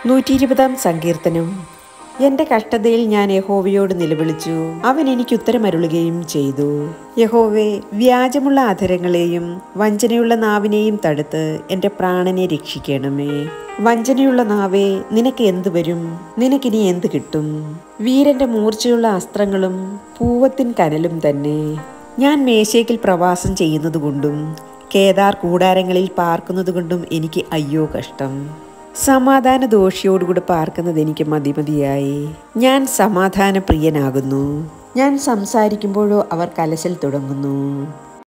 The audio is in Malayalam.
നൂറ്റി ഇരുപതാം സങ്കീർത്തനം എന്റെ കഷ്ടതയിൽ ഞാൻ യഹോവയോട് നിലവിളിച്ചു അവൻ എനിക്ക് ഉത്തരമരുളുകയും ചെയ്തു യഹോവേ വ്യാജമുള്ള അധരങ്ങളെയും വഞ്ചനയുള്ള നാവിനെയും തടുത്ത് എൻ്റെ പ്രാണനെ രക്ഷിക്കണമേ വഞ്ചനയുള്ള നാവേ നിനക്ക് എന്ത് വരും നിനക്കിനി എന്ത് കിട്ടും വീരന്റെ മൂർച്ചയുള്ള അസ്ത്രങ്ങളും പൂവത്തിൻ കനലും തന്നെ ഞാൻ മേശയ്ക്കിൽ പ്രവാസം ചെയ്യുന്നതുകൊണ്ടും കേദാർ കൂടാരങ്ങളിൽ പാർക്കുന്നതുകൊണ്ടും എനിക്ക് അയ്യോ കഷ്ടം സമാധാന ദോഷിയോടുകൂടി പാർക്കുന്നത് എനിക്ക് മതിമതിയായി ഞാൻ സമാധാന പ്രിയനാകുന്നു ഞാൻ സംസാരിക്കുമ്പോഴോ അവർ കലശൽ തുടങ്ങുന്നു